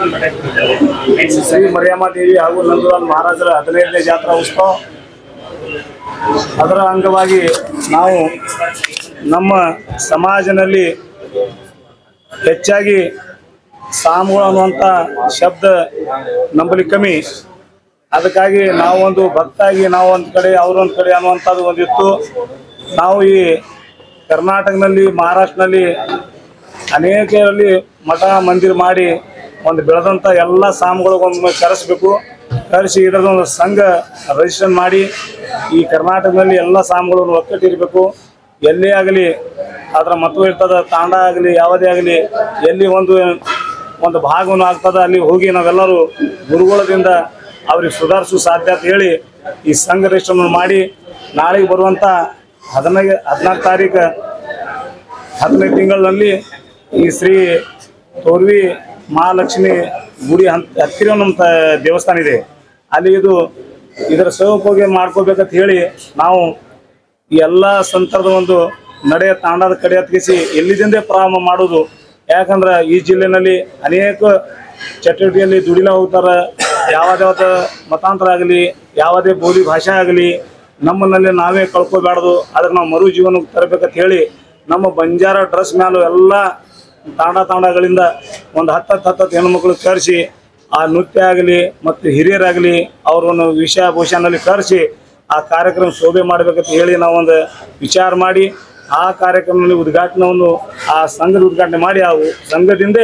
ಶ್ರೀ ಮರಿಯಮ್ಮ ದೇವಿ ಹಾಗೂ ನಂದಲಾಲ್ ಮಹಾರಾಜರ ಹದಿನೈದನೇ ಜಾತ್ರಾ ಉತ್ಸವ ಅದರ ಅಂಗವಾಗಿ ನಾವು ನಮ್ಮ ಸಮಾಜದಲ್ಲಿ ಹೆಚ್ಚಾಗಿ ಸಾಮುಗಳು ಅನ್ನುವಂಥ ಶಬ್ದ ನಂಬಲಿ ಕಮ್ಮಿ ಅದಕ್ಕಾಗಿ ನಾವು ಒಂದು ಭಕ್ತಾಗಿ ನಾವು ಒಂದು ಕಡೆ ಅವರೊಂದು ಕಡೆ ಅನ್ನುವಂಥದ್ದು ಒಂದಿತ್ತು ನಾವು ಈ ಕರ್ನಾಟಕದಲ್ಲಿ ಮಹಾರಾಷ್ಟ್ರನಲ್ಲಿ ಅನೇಕರಲ್ಲಿ ಮಠ ಮಂದಿರ ಮಾಡಿ ಒಂದು ಬೆಳೆದಂಥ ಎಲ್ಲ ಸಾಮುಗಳಿಗೊಂದು ಕರೆಸ್ಬೇಕು ಕರೆಸಿ ಇದರದೊಂದು ಸಂಘ ರಿಜಿಸ್ಟ್ರೇಷನ್ ಮಾಡಿ ಈ ಕರ್ನಾಟಕದಲ್ಲಿ ಎಲ್ಲ ಸಾಮುಗಳನ್ನು ಒಕ್ಕಟ್ಟಿರಬೇಕು ಎಲ್ಲೇ ಆಗಲಿ ಅದರ ಮತ್ವ ಇರ್ತದ ತಾಂಡ ಆಗಲಿ ಯಾವುದೇ ಆಗಲಿ ಎಲ್ಲಿ ಒಂದು ಒಂದು ಭಾಗವನ್ನು ಆಗ್ತದ ಅಲ್ಲಿ ಹೋಗಿ ನಾವೆಲ್ಲರೂ ಗುರುಗಳದಿಂದ ಅವ್ರಿಗೆ ಸುಧಾರಿಸೋ ಸಾಧ್ಯ ಅಂತ ಹೇಳಿ ಈ ಸಂಘ ರಿಜಿಸ್ಟ್ರೇಷನ್ ಮಾಡಿ ನಾಳೆಗೆ ಬರುವಂಥ ಹದಿನೈದು ಹದಿನಾಲ್ಕು ತಾರೀಕು ಹದಿನೈದು ತಿಂಗಳಲ್ಲಿ ಈ ಶ್ರೀ ತೋರ್ವಿ ಮಹಾಲಕ್ಷ್ಮಿ ಗುಡಿ ಹಂತ ಹತ್ತಿರ ನಮ್ಮ ತ- ದೇವಸ್ಥಾನ ಇದೆ ಅಲ್ಲಿ ಇದು ಇದರ ಸದುಪಯೋಗ ಮಾಡ್ಕೋಬೇಕಂತ ಹೇಳಿ ನಾವು ಈ ಎಲ್ಲ ಸಂತರದ ಒಂದು ನಡೆ ತಾಂಡದ ಕಡೆ ಹತ್ತಿಸಿ ಎಲ್ಲಿದಿಂದೇ ಪ್ರಾರಂಭ ಮಾಡೋದು ಯಾಕಂದ್ರೆ ಈ ಜಿಲ್ಲೆನಲ್ಲಿ ಅನೇಕ ಚಟುವಟಿಕೆಯಲ್ಲಿ ದುಡಿಲ ಹೋಗ್ತಾರೆ ಯಾವುದೇ ಮತಾಂತರ ಆಗಲಿ ಯಾವುದೇ ಬೋಲಿ ಭಾಷೆ ಆಗಲಿ ನಮ್ಮನಲ್ಲಿ ನಾವೇ ಕಳ್ಕೊಬಾರ್ದು ಅದಕ್ಕೆ ನಾವು ಮರು ಜೀವನ ತರಬೇಕಂತ ಹೇಳಿ ನಮ್ಮ ಬಂಜಾರ ಡ್ರೆಸ್ ಮ್ಯಾಲು ಎಲ್ಲ ತಾಂಡ ತಾಂಡಗಳಿಂದ ಒಂದು ಹತ್ತು ಹತ್ತು ಹತ್ತು ಹೆಣ್ಮಕ್ಳು ಕರೆಸಿ ಆ ನೃತ್ಯ ಆಗಲಿ ಮತ್ತು ಹಿರಿಯರಾಗಲಿ ಅವ್ರನ್ನು ವಿಷಯ ಭೂಷಣದಲ್ಲಿ ಕರೆಸಿ ಆ ಕಾರ್ಯಕ್ರಮ ಶೋಭೆ ಮಾಡ್ಬೇಕಂತ ಹೇಳಿ ನಾವೊಂದು ವಿಚಾರ ಮಾಡಿ ಆ ಕಾರ್ಯಕ್ರಮದಲ್ಲಿ ಉದ್ಘಾಟನೆಯನ್ನು ಆ ಸಂಘದ ಉದ್ಘಾಟನೆ ಮಾಡಿ ಆ ಸಂಘದಿಂದ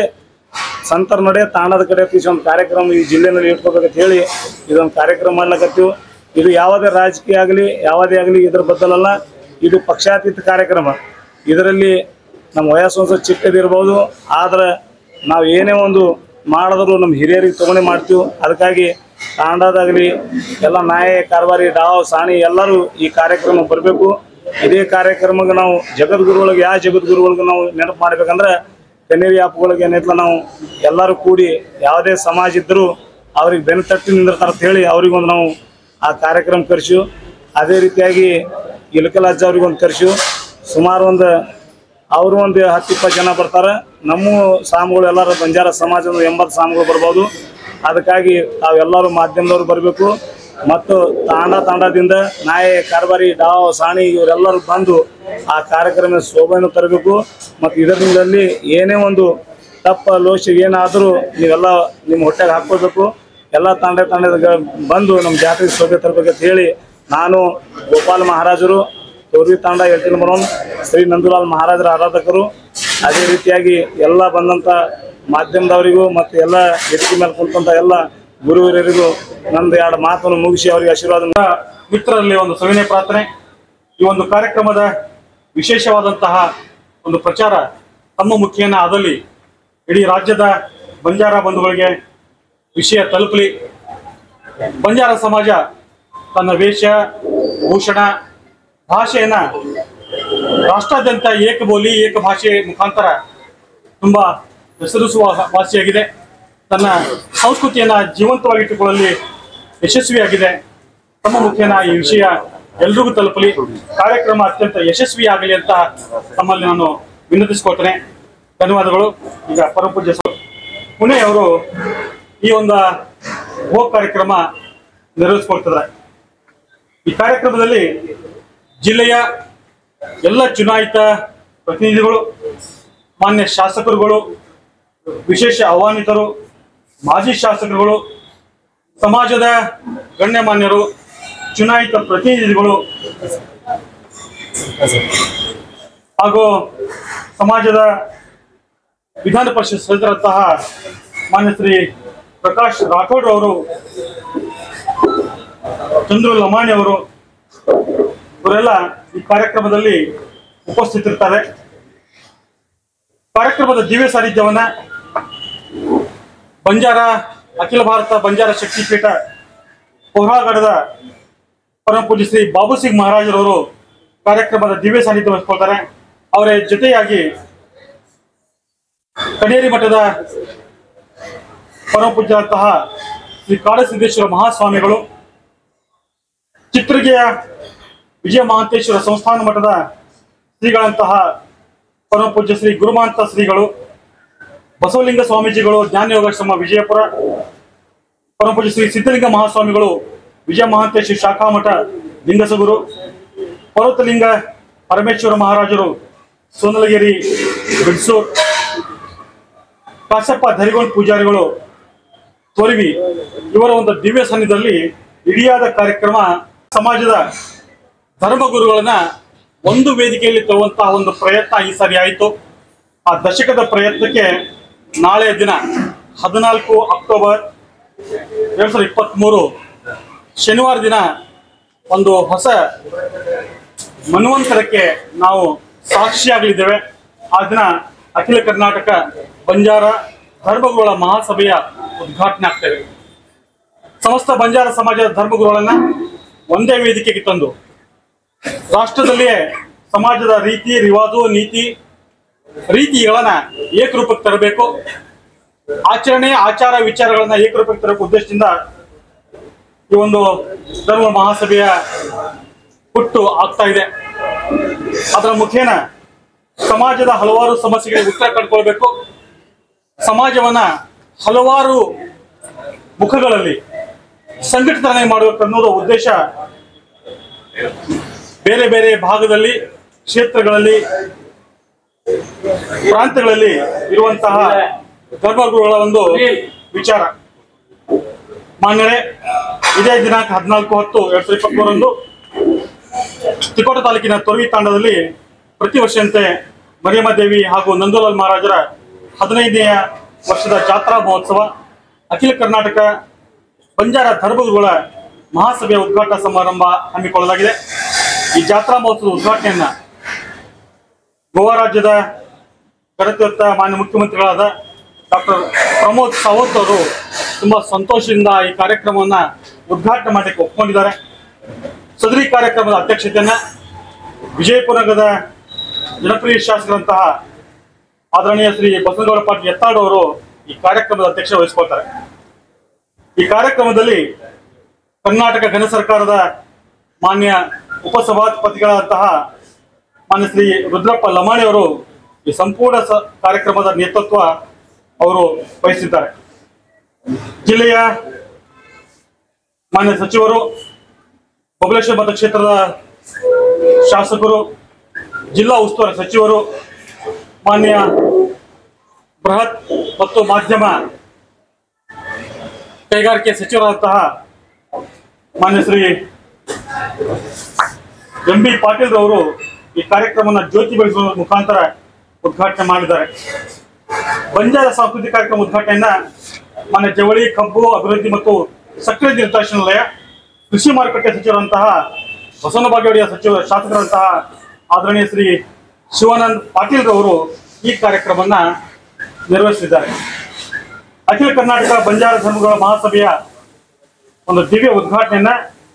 ಸಂತರ ನಡೆ ತಾಣದ ಕಡೆ ತೀಸಿ ಒಂದು ಕಾರ್ಯಕ್ರಮ ಈ ಜಿಲ್ಲೆನಲ್ಲಿ ಇಟ್ಕೋಬೇಕಂತ ಹೇಳಿ ಇದೊಂದು ಕಾರ್ಯಕ್ರಮ ಮಾಡ್ಲಕತ್ತೀವಿ ಇದು ಯಾವುದೇ ರಾಜಕೀಯ ಆಗಲಿ ಯಾವುದೇ ಆಗಲಿ ಇದ್ರ ಬದಲಲ್ಲ ಇದು ಪಕ್ಷಾತೀತ ಕಾರ್ಯಕ್ರಮ ಇದರಲ್ಲಿ ನಮ್ಮ ವಯಸ್ಸು ಒಂದು ಸ್ವಲ್ಪ ಚಿಕ್ಕದಿರ್ಬೋದು ಆದ್ರೆ ನಾವು ಏನೇ ಒಂದು ಮಾಡಿದ್ರು ನಮ್ಮ ಹಿರಿಯರಿಗೆ ತಗೊಂಡೇ ಮಾಡ್ತೀವಿ ಅದಕ್ಕಾಗಿ ತಾಂಡದಾಗಲಿ ಎಲ್ಲ ನಾಯ ಕಾರ್ಬಾರಿ ಡಾವ್ ಸಾಣಿ ಎಲ್ಲರೂ ಈ ಕಾರ್ಯಕ್ರಮ ಬರಬೇಕು ಇದೇ ಕಾರ್ಯಕ್ರಮಕ್ಕೆ ನಾವು ಜಗದ್ಗುರುಗಳಿಗೆ ಯಾವ ಜಗದ್ಗುರುಗಳಿಗೆ ನಾವು ನೆನಪು ಮಾಡ್ಬೇಕಂದ್ರೆ ಕನ್ನೇರಿ ಆಪ್ಗಳಿಗೆ ಏನೈತಲ್ಲ ನಾವು ಎಲ್ಲರೂ ಕೂಡಿ ಯಾವುದೇ ಸಮಾಜ ಇದ್ದರೂ ಅವ್ರಿಗೆ ಬೆನ್ನು ತಟ್ಟಿ ನಿಂದಿರ್ತಾರೆ ಅಂತ ಹೇಳಿ ಅವ್ರಿಗೊಂದು ನಾವು ಆ ಕಾರ್ಯಕ್ರಮ ಕರೆಸು ಅದೇ ರೀತಿಯಾಗಿ ಇಲಕಲ್ ಅಜ್ಜ ಅವ್ರಿಗೆ ಒಂದು ಕರೆಸು ಸುಮಾರು ಒಂದು ಅವರು ಒಂದು ಹತ್ತು ಇಪ್ಪತ್ತು ಜನ ಬರ್ತಾರೆ ನಮ್ಮ ಸಾಮುಗಳು ಎಲ್ಲರೂ ಬಂಜಾರ ಸಮಾಜದ ಎಂಬತ್ತು ಸಾಮುಗಳು ಬರ್ಬೋದು ಅದಕ್ಕಾಗಿ ತಾವೆಲ್ಲರೂ ಮಾಧ್ಯಮದವ್ರು ಬರಬೇಕು ಮತ್ತು ತಾಂಡ ತಾಂಡದಿಂದ ನಾಯಿ ಕಾರ್ಬಾರಿ ಡಾವ್ ಸಾಣಿ ಇವರೆಲ್ಲರೂ ಬಂದು ಆ ಕಾರ್ಯಕ್ರಮ ಶೋಭೆಯನ್ನು ತರಬೇಕು ಮತ್ತು ಇದರಿಂದಲೇ ಏನೇ ಒಂದು ತಪ್ಪ ಲೋಷ ಏನಾದರೂ ನೀವೆಲ್ಲ ನಿಮ್ಮ ಹೊಟ್ಟೆಗೆ ಹಾಕ್ಕೋಬೇಕು ಎಲ್ಲ ತಾಂಡ ತಾಂಡದ ಬಂದು ನಮ್ಮ ಜಾತ್ರೆಗೆ ಶೋಭೆ ತರಬೇಕಂತ ಹೇಳಿ ನಾನು ಗೋಪಾಲ ಮಹಾರಾಜರು ತೋರ್ವಿ ತಾಂಡ ಎಲ್ಟಿನ ಬರೋನ್ ಶ್ರೀ ನಂದಲಾಲ್ ಮಹಾರಾಜರ ಆರಾಧಕರು ಅದೇ ರೀತಿಯಾಗಿ ಎಲ್ಲ ಬಂದಂಥ ಮಾಧ್ಯಮದವರಿಗೂ ಮತ್ತು ಎಲ್ಲ ವೇದಿಕೆ ಮೇಲೆ ಕುಂತಂಥ ಎಲ್ಲ ಗುರು ಹಿರಿಯರಿಗೂ ನಂದು ಎರಡು ಮಾತನ್ನು ಮುಗಿಸಿ ಅವರಿಗೆ ಆಶೀರ್ವಾದ ಮಿತ್ರರಲ್ಲಿ ಒಂದು ಸವಿನಯ ಪ್ರಾರ್ಥನೆ ಈ ಒಂದು ಕಾರ್ಯಕ್ರಮದ ವಿಶೇಷವಾದಂತಹ ಒಂದು ಪ್ರಚಾರ ತಮ್ಮ ಮುಖೇನ ಆದಲ್ಲಿ ಇಡೀ ರಾಜ್ಯದ ಬಂಜಾರ ಬಂಧುಗಳಿಗೆ ವಿಷಯ ತಲುಪಲಿ ಬಂಜಾರ ಸಮಾಜ ತನ್ನ ವೇಷ ಭೂಷಣ ಭಾಷೆಯನ್ನ ರಾಷ್ಟ್ರಾದ್ಯಂತ ಏಕ ಬೋಲಿ ಏಕ ಭಾಷೆ ಮುಖಾಂತರ ತುಂಬಾ ಹೆಸರಿಸುವ ಭಾಷೆಯಾಗಿದೆ ತನ್ನ ಸಂಸ್ಕೃತಿಯನ್ನ ಜೀವಂತವಾಗಿಟ್ಟುಕೊಳ್ಳಲು ಯಶಸ್ವಿಯಾಗಿದೆ ತಮ್ಮ ಮುಖೇನ ಈ ವಿಷಯ ಎಲ್ರಿಗೂ ತಲುಪಲಿ ಕಾರ್ಯಕ್ರಮ ಅತ್ಯಂತ ಯಶಸ್ವಿಯಾಗಲಿ ಅಂತ ತಮ್ಮಲ್ಲಿ ನಾನು ವಿನಂತಿಸ್ಕೊಳ್ತೇನೆ ಧನ್ಯವಾದಗಳು ಈಗ ಪರಮಪೂಜ್ಯ ಸ್ವ- ಪುಣೆ ಅವರು ಈ ಒಂದು ಭೋಗ ಕಾರ್ಯಕ್ರಮ ನೆರವೇರಿಸ್ಕೊಳ್ತಿದ್ದಾರೆ ಈ ಕಾರ್ಯಕ್ರಮದಲ್ಲಿ ಜಿಲ್ಲೆಯ ಎಲ್ಲ ಚುನಾಯಿತ ಪ್ರತಿನಿಧಿಗಳು ಮಾನ್ಯ ಶಾಸಕರುಗಳು ವಿಶೇಷ ಆಹ್ವಾನಿತರು ಮಾಜಿ ಶಾಸಕರುಗಳು ಸಮಾಜದ ಗಣ್ಯಮಾನ್ಯರು ಚುನಾಯಿತ ಪ್ರತಿನಿಧಿಗಳು ಹಾಗೂ ಸಮಾಜದ ವಿಧಾನ ಪರಿಷತ್ ಸದಸ್ಯರಂತಹ ಮಾನ್ಯ ಶ್ರೀ ಪ್ರಕಾಶ್ ರಾಠೋಡ್ ಅವರು ಚಂದ್ರು ಲಮಾಣಿ ಅವರು ಇವರೆಲ್ಲ ಈ ಕಾರ್ಯಕ್ರಮದಲ್ಲಿ ಉಪಸ್ಥಿತರಿರ್ತಾರೆ ಕಾರ್ಯಕ್ರಮದ ದಿವ್ಯ ಸಾನ್ನಿಧ್ಯವನ್ನ ಬಂಜಾರ ಅಖಿಲ ಭಾರತ ಬಂಜಾರ ಶಕ್ತಿ ಪೀಠ ಪೌರಾಗಢದ ಪರಮ ಪೂಜ್ಯ ಶ್ರೀ ಬಾಬು ಸಿಂಗ್ ಮಹಾರಾಜರವರು ಕಾರ್ಯಕ್ರಮದ ದಿವ್ಯ ಸಾನ್ನಿಧ್ಯ ವಹಿಸ್ಕೊಳ್ತಾರೆ ಅವರ ಜೊತೆಯಾಗಿ ಕನೇರಿ ಮಠದ ಪರಮ ಪೂಜ್ಯರಂತಹ ಶ್ರೀ ಕಾಡಸಿದ್ದೇಶ್ವರ ಮಹಾಸ್ವಾಮಿಗಳು ಚಿತ್ರಗೆಯ ವಿಜಯ ಮಹಾಂತೇಶ್ವರ ಸಂಸ್ಥಾನ ಮಠದ ಶ್ರೀಗಳಂತಹ ಪರಮ ಪೂಜ್ಯ ಶ್ರೀ ಗುರುಮಾಂತ ಶ್ರೀಗಳು ಬಸವಲಿಂಗ ಸ್ವಾಮೀಜಿಗಳು ಜ್ಞಾನ ಯೋಗಾಶ್ರಮ ವಿಜಯಪುರ ಪರಮಪೂಜ್ಯ ಶ್ರೀ ಸಿದ್ಧಲಿಂಗ ಮಹಾಸ್ವಾಮಿಗಳು ವಿಜಯ ಮಹಾಂತೇಶ ಶಾಖಾಮಠ ಲಿಂಗಸಗುರು ಪರ್ವತಲಿಂಗ ಪರಮೇಶ್ವರ ಮಹಾರಾಜರು ಸೋನಲಗಿರಿ ಬಿಡ್ಸೂರ್ ಕಾಶಪ್ಪ ಧರಿಗೋಳ್ ಪೂಜಾರಿಗಳು ತೊರವಿ ಇವರ ಒಂದು ದಿವ್ಯ ಸನ್ನಿಧಿಯಲ್ಲಿ ಇಡಿಯಾದ ಕಾರ್ಯಕ್ರಮ ಸಮಾಜದ ಧರ್ಮಗುರುಗಳನ್ನ ಒಂದು ವೇದಿಕೆಯಲ್ಲಿ ತರುವಂತಹ ಒಂದು ಪ್ರಯತ್ನ ಈ ಸಾರಿ ಆಯಿತು ಆ ದಶಕದ ಪ್ರಯತ್ನಕ್ಕೆ ನಾಳೆಯ ದಿನ ಹದಿನಾಲ್ಕು ಅಕ್ಟೋಬರ್ ಎರಡ್ ಸಾವಿರದ ಇಪ್ಪತ್ತ್ಮೂರು ಶನಿವಾರ ದಿನ ಒಂದು ಹೊಸ ಮನ್ವಂತರಕ್ಕೆ ನಾವು ಸಾಕ್ಷಿಯಾಗಲಿದ್ದೇವೆ ಆ ದಿನ ಅಖಿಲ ಕರ್ನಾಟಕ ಬಂಜಾರ ಧರ್ಮಗುರುಗಳ ಮಹಾಸಭೆಯ ಉದ್ಘಾಟನೆ ಆಗ್ತೇವೆ ಸಮಸ್ತ ಬಂಜಾರ ಸಮಾಜದ ಧರ್ಮಗುರುಗಳನ್ನ ಒಂದೇ ವೇದಿಕೆಗೆ ತಂದು ರಾಷ್ಟ್ರದಲ್ಲಿಯೇ ಸಮಾಜದ ರೀತಿ ರಿವಾಜು ನೀತಿ ರೀತಿಗಳನ್ನ ಏಕರೂಪಕ್ಕೆ ತರಬೇಕು ಆಚರಣೆ ಆಚಾರ ವಿಚಾರಗಳನ್ನ ಏಕರೂಪಕ್ಕೆ ತರಬೇಕು ಉದ್ದೇಶದಿಂದ ಈ ಒಂದು ಧರ್ಮ ಮಹಾಸಭೆಯ ಹುಟ್ಟು ಆಗ್ತಾ ಇದೆ ಅದರ ಮುಖೇನ ಸಮಾಜದ ಹಲವಾರು ಸಮಸ್ಯೆಗಳಿಗೆ ಉತ್ತರ ಕಂಡುಕೊಳ್ಬೇಕು ಸಮಾಜವನ್ನ ಹಲವಾರು ಮುಖಗಳಲ್ಲಿ ಸಂಘಟನೆ ಮಾಡಬೇಕು ಅನ್ನೋದು ಉದ್ದೇಶ ಬೇರೆ ಬೇರೆ ಭಾಗದಲ್ಲಿ ಕ್ಷೇತ್ರಗಳಲ್ಲಿ ಪ್ರಾಂತ್ಯಗಳಲ್ಲಿ ಇರುವಂತಹ ಧರ್ಮಗುರುಗಳ ಒಂದು ವಿಚಾರ ಮಾನ್ಯರೇ ಇದೇ ದಿನಾಂಕ ಹದಿನಾಲ್ಕು ಹತ್ತು ಎರಡ್ ಸಾವಿರದ ಇಪ್ಪತ್ಮೂರರಂದು ತಿಕೋಟ ತಾಲೂಕಿನ ತೊರವಿ ತಾಂಡದಲ್ಲಿ ಪ್ರತಿ ವರ್ಷದಂತೆ ಮರಿಯಮ್ಮ ದೇವಿ ಹಾಗೂ ನಂದೂಲಾಲ್ ಮಹಾರಾಜರ ಹದಿನೈದನೆಯ ವರ್ಷದ ಜಾತ್ರಾ ಮಹೋತ್ಸವ ಅಖಿಲ ಕರ್ನಾಟಕ ಬಂಜಾರ ಧರ್ಮಗುರುಗಳ ಮಹಾಸಭೆಯ ಉದ್ಘಾಟನಾ ಸಮಾರಂಭ ಹಮ್ಮಿಕೊಳ್ಳಲಾಗಿದೆ ಈ ಜಾತ್ರಾ ಮಹೋತ್ಸವದ ಉದ್ಘಾಟನೆಯನ್ನ ಗೋವಾ ರಾಜ್ಯದ ಗಣತಿಯತ್ತ ಮಾನ್ಯ ಮುಖ್ಯಮಂತ್ರಿಗಳಾದ ಡಾಕ್ಟರ್ ಪ್ರಮೋದ್ ಸಾವಂತ್ ಅವರು ತುಂಬಾ ಸಂತೋಷದಿಂದ ಈ ಕಾರ್ಯಕ್ರಮವನ್ನ ಉದ್ಘಾಟನೆ ಮಾಡಲಿಕ್ಕೆ ಒಪ್ಕೊಂಡಿದ್ದಾರೆ ಸದರಿ ಕಾರ್ಯಕ್ರಮದ ಅಧ್ಯಕ್ಷತೆಯನ್ನ ವಿಜಯಪುರ ನಗರದ ಜನಪ್ರಿಯ ಶಾಸಕರಂತಹ ಆದರಣೀಯ ಶ್ರೀ ಬಸವನಗೌಡ ಪಾಟೀಲ್ ಎತ್ತಾಡ್ ಅವರು ಈ ಕಾರ್ಯಕ್ರಮದ ಅಧ್ಯಕ್ಷ ವಹಿಸಿಕೊಳ್ತಾರೆ ಈ ಕಾರ್ಯಕ್ರಮದಲ್ಲಿ ಕರ್ನಾಟಕ ಘನ ಸರ್ಕಾರದ ಮಾನ್ಯ ಉಪಸಭಾಪತಿಗಳಾದಂತಹ ಮಾನ್ಯ ಶ್ರೀ ರುದ್ರಪ್ಪ ಲಮಾಣಿ ಅವರು ಈ ಸಂಪೂರ್ಣ ಸ- ಕಾರ್ಯಕ್ರಮದ ನೇತೃತ್ವ ಅವರು ವಹಿಸಿದ್ದಾರೆ ಜಿಲ್ಲೆಯ ಮಾನ್ಯ ಸಚಿವರು ಬಬಲೇಶ್ವರ ಮತಕ್ಷೇತ್ರದ ಶಾಸಕರು ಜಿಲ್ಲಾ ಉಸ್ತುವಾರಿ ಸಚಿವರು ಮಾನ್ಯ ಬೃಹತ್ ಮತ್ತು ಮಾಧ್ಯಮ ಕೈಗಾರಿಕೆ ಸಚಿವರಾದಂತಹ ಮಾನ್ಯ ಶ್ರೀ ಎಂ ಬಿ ಪಾಟೀಲ್ ರವರು ಈ ಕಾರ್ಯಕ್ರಮವನ್ನು ಜ್ಯೋತಿ ಬೆಳೆಸುವ ಮುಖಾಂತರ ಉದ್ಘಾಟನೆ ಮಾಡಿದ್ದಾರೆ ಬಂಜಾರ ಸಾಂಸ್ಕೃತಿಕ ಕಾರ್ಯಕ್ರಮ ಉದ್ಘಾಟನೆಯನ್ನ ಮಾನ್ಯ ಜವಳಿ ಕಬ್ಬು ಅಭಿವೃದ್ಧಿ ಮತ್ತು ಸಕ್ಕರೆ ನಿರ್ದೇಶನಾಲಯ ಕೃಷಿ ಮಾರುಕಟ್ಟೆ ಸಚಿವರಂತಹ ಬಸವನ ಬಾಗೇವಾಡಿಯ ಸಚಿವ ಶಾಸಕರಂತಹ ಆದರಣೀಯ ಶ್ರೀ ಶಿವಾನಂದ್ ಪಾಟೀಲ್ ರವರು ಈ ಕಾರ್ಯಕ್ರಮವನ್ನ ನಿರ್ವಹಿಸಿದ್ದಾರೆ ಅಖಿಲ ಕರ್ನಾಟಕ ಬಂಜಾರ ಧರ್ಮಗಳ ಮಹಾಸಭೆಯ ಒಂದು ದಿವ್ಯ ಉದ್ಘಾಟನೆಯನ್ನ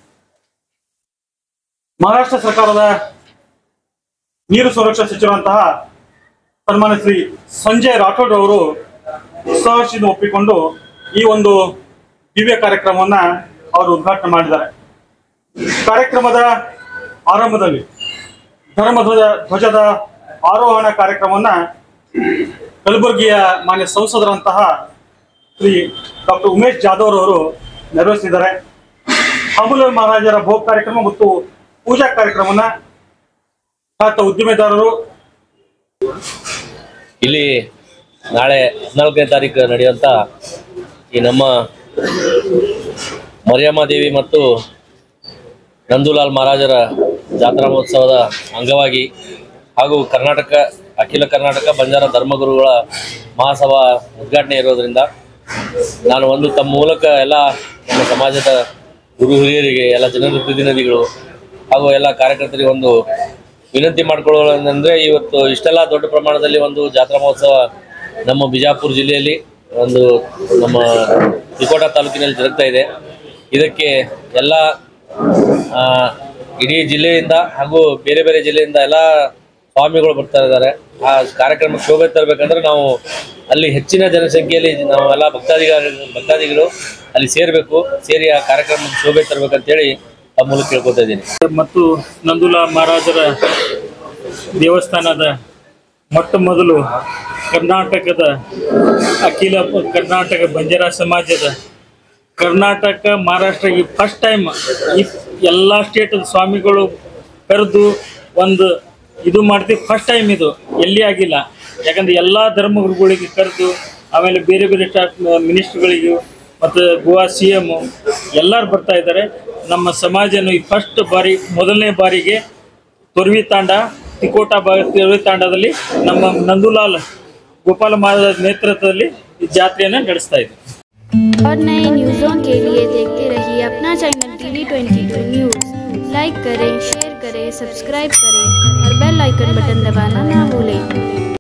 ಮಹಾರಾಷ್ಟ್ರ ಸರ್ಕಾರದ ನೀರು ಸಂರಕ್ಷಣಾ ಸಚಿವರಂತಹ ಸನ್ಮಾನ್ಯ ಶ್ರೀ ಸಂಜಯ್ ರಾಠೋಡ್ ಅವರು ಸಹರ್ಷಿಯಿಂದ ಒಪ್ಪಿಕೊಂಡು ಈ ಒಂದು ದಿವ್ಯ ಕಾರ್ಯಕ್ರಮವನ್ನ ಅವರು ಉದ್ಘಾಟನೆ ಮಾಡಿದ್ದಾರೆ ಕಾರ್ಯಕ್ರಮದ ಆರಂಭದಲ್ಲಿ ಧರ್ಮಧ್ವಜ ಧ್ವಜದ ಆರೋಹಣ ಕಾರ್ಯಕ್ರಮವನ್ನ ಕಲಬುರಗಿಯ ಮಾನ್ಯ ಸಂಸದರಂತಹ ಶ್ರೀ ಡಾಕ್ಟರ್ ಉಮೇಶ್ ಜಾಧವ್ ಅವರು ನೆರವೇರಿಸಿದ್ದಾರೆ ಅಮೂಲ್ಯ ಮಹಾರಾಜರ ಭೋಗ ಕಾರ್ಯಕ್ರಮ ಮತ್ತು ಪೂಜಾ ಕಾರ್ಯಕ್ರಮವನ್ನ ಖ್ಯಾತ ಉದ್ದಿಮೆದಾರರು ಇಲ್ಲಿ ನಾಳೆ ಹದಿನಾಲ್ಕನೇ ತಾರೀಕು ನಡೆಯುವಂಥ ಈ ನಮ್ಮ ಮರಿಯಮ್ಮ ದೇವಿ ಮತ್ತು ನಂದೂಲಾಲ್ ಮಹಾರಾಜರ ಜಾತ್ರಾ ಮಹೋತ್ಸವದ ಅಂಗವಾಗಿ ಹಾಗೂ ಕರ್ನಾಟಕ ಅಖಿಲ ಕರ್ನಾಟಕ ಬಂಜಾರ ಧರ್ಮಗುರುಗಳ ಮಹಾಸಭಾ ಉದ್ಘಾಟನೆ ಇರೋದ್ರಿಂದ ನಾನು ಒಂದು ತಮ್ಮ ಮೂಲಕ ಎಲ್ಲ ನಮ್ಮ ಸಮಾಜದ ಗುರು ಹಿರಿಯರಿಗೆ ಎಲ್ಲ ಜನಪ್ರತಿನಿಧಿಗಳು ಹಾಗೂ ಎಲ್ಲ ಕಾರ್ಯಕರ್ತರಿಗೆ ಒಂದು ವಿನಂತಿ ಮಾಡ್ಕೊಳ್ಳೋದಂದ್ರೆ ಇವತ್ತು ಇಷ್ಟೆಲ್ಲ ದೊಡ್ಡ ಪ್ರಮಾಣದಲ್ಲಿ ಒಂದು ಜಾತ್ರಾ ಮಹೋತ್ಸವ ನಮ್ಮ ಬಿಜಾಪುರ ಜಿಲ್ಲೆಯಲ್ಲಿ ಒಂದು ನಮ್ಮ ತಿಕೋಟ ತಾಲೂಕಿನಲ್ಲಿ ಜರುಗ್ತಾ ಇದೆ ಇದಕ್ಕೆ ಎಲ್ಲ ಆ, ಇಡೀ ಜಿಲ್ಲೆಯಿಂದ ಹಾಗೂ ಬೇರೆ ಬೇರೆ ಜಿಲ್ಲೆಯಿಂದ ಎಲ್ಲ ಸ್ವಾಮಿಗಳು ಬರ್ತಾ ಇದ್ದಾರೆ ಆ ಕಾರ್ಯಕ್ರಮಕ್ಕೆ ಶೋಭೆ ತರಬೇಕಂದ್ರೆ ನಾವು ಅಲ್ಲಿ ಹೆಚ್ಚಿನ ಜನಸಂಖ್ಯೆಯಲ್ಲಿ ನಾವು ಎಲ್ಲ ಭಕ್ತಾದಿಗಳ ಭಕ್ತಾದಿಗಳು ಅಲ್ಲಿ ಸೇರಬೇಕು ಸೇರಿ ಆ ಕಾರ್ಯಕ್ರಮಕ್ಕೆ ಶೋಭೆ ತರಬೇಕಂತೇಳಿ ಆ ಮೂಲಕ ಕೇಳ್ಕೊತಾ ಇದ್ದೀನಿ ಮತ್ತು ನಂದುಲಾ ಮಹಾರಾಜರ ದೇವಸ್ಥಾನದ ಮೊಟ್ಟ ಮೊದಲು ಕರ್ನಾಟಕದ ಅಖಿಲ ಕರ್ನಾಟಕ ಬಂಜಾರ ಸಮಾಜದ ಕರ್ನಾಟಕ ಮಹಾರಾಷ್ಟ್ರ ಈ ಫಸ್ಟ್ ಟೈಮ್ ಈ ಎಲ್ಲ ಸ್ಟೇಟ್ ಸ್ವಾಮಿಗಳು ಕರೆದು ಒಂದು ಇದು ಮಾಡ್ತೀವಿ ಫಸ್ಟ್ ಟೈಮ್ ಇದು ಎಲ್ಲಿ ಆಗಿಲ್ಲ ಯಾಕಂದ್ರೆ ಎಲ್ಲ ಧರ್ಮಗುರುಗಳಿಗೆ ಕರೆದು ಆಮೇಲೆ ಬೇರೆ ಬೇರೆ ಸ್ಟಾಫ್ ಮಿನಿಸ್ಟ್ರುಗಳಿಗೂ ಮತ್ತು ಗೋವಾ ಸಿ ಎಮ್ ಎಲ್ಲರೂ ಬರ್ತಾ ಇದ್ದಾರೆ ನಮ್ಮ ಸಮಾಜನು ಈ ಫಸ್ಟ್ ಬಾರಿ ಮೊದಲನೇ ಬಾರಿಗೆ ತೊರ್ವಿ ತಾಂಡ ತಿಕೋಟ ಬಾ ತೊರ್ವಿ ತಾಂಡದಲ್ಲಿ ನಮ್ಮ ನಂದುಲಾಲ್ ಗೋಪಾಲ ಮಹಾರಾಜ್ ನೇತೃತ್ವದಲ್ಲಿ ಈ ಜಾತ್ರೆಯನ್ನು ನಡೆಸ್ತಾ ಇದ್ದೀವಿ और नए न्यूज़ों के लिए देखते रहिए अपना channel TV twenty two news like करें शेयर करें सब्सक्राइब करें और बेल आइकन बटन दबाना ना भूलें